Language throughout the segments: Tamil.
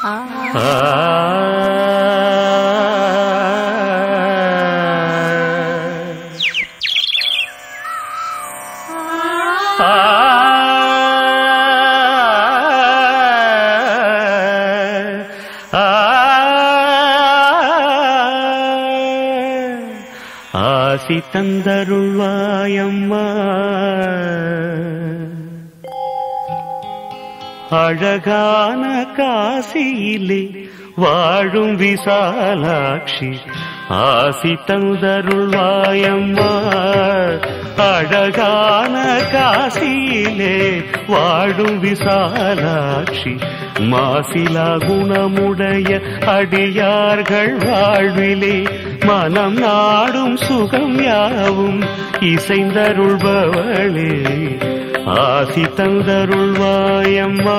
ஆசி தந்தருள்வாயம்மா அழகான காசியிலே வாழும் விசாலாட்சி ஆசி தந்தருள்வாயம்மா அழகான காசியிலே வாழும் விசாலாட்சி மாசிலா குணமுடைய அடியார்கள் வாழ்விலே மனம் நாடும் சுகம் யாவும் இசைந்தருள்பவளே ஆசி தந்தருள்வாயம்மா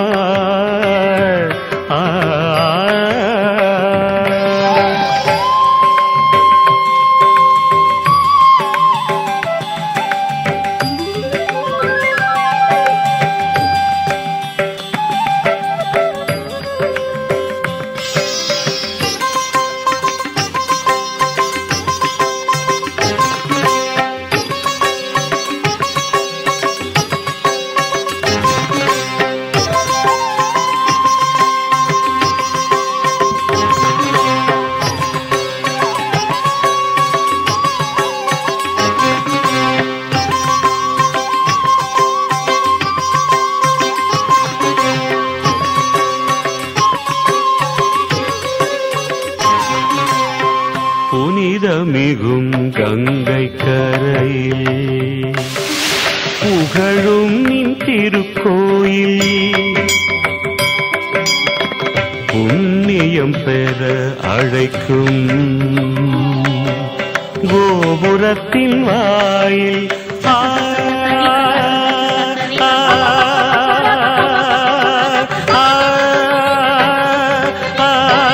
ஆ புனிதமிகும் கங்கை கரையில் புகழும் நின் திருக்கோயில் புண்ணியம் பெற அழைக்கும் கோபுரத்தின் வாயில் ஆ, ஆ, ஆ, ஆ,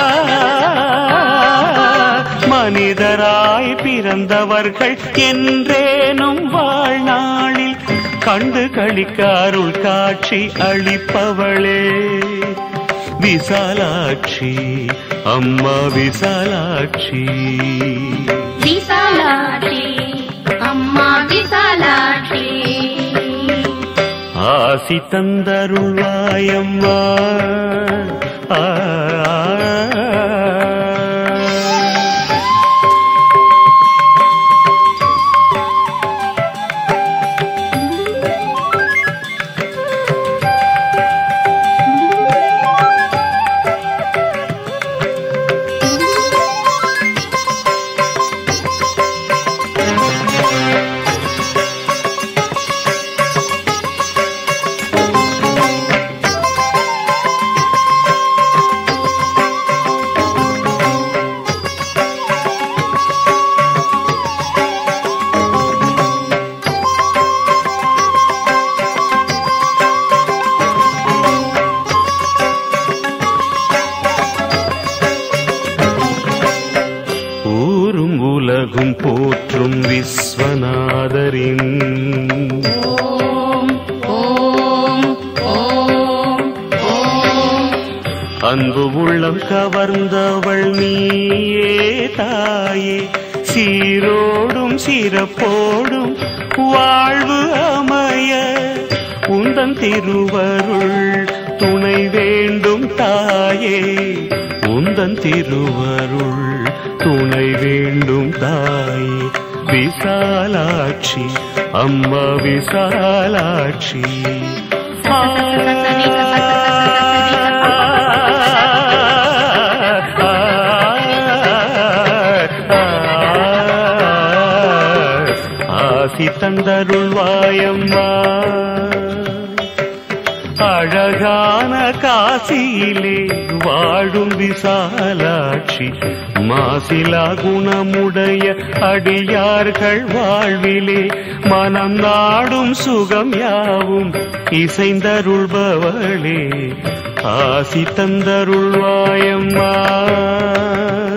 மனிதராய் பிறந்தவர்கள் என்றேனும் வாழ்நாளில் கண்டு கழிக்காருள் காட்சி அளிப்பவளே விசாலாட்சி அம்மா விசாலாட்சி விசாலாட்சி அம்மா விசாலாட்சி ஆசி தந்தருள்வாயம்மா ஆ ஊரும் உலகும் போற்றும் விஸ்வநாதரின் ஓம் ஓம் ஓம் ஓம் அன்பு உள்ளம் கவர்ந்தவள் நீயே தாயே சீரோடும் சிறப்போடும் வாழ்வு அமைய உந்தன் திருவருள் துணை வேண்டும் தாயே உந்தன் திருவருள் துணை வேண்டும் தாயே விசாலாட்சி அம்மா விசாலாட்சி ஆசி தந்தருள்வாயம்மா அழகான காசியிலே வாழும் விசாலாட்சி மாசிலா குணமுடைய அடியார்கள் வாழ்விலே மனம் நாடும் சுகம் யாவும் இசைந்தருள்பவளே ஆசி தந்தருள்வாயம்மா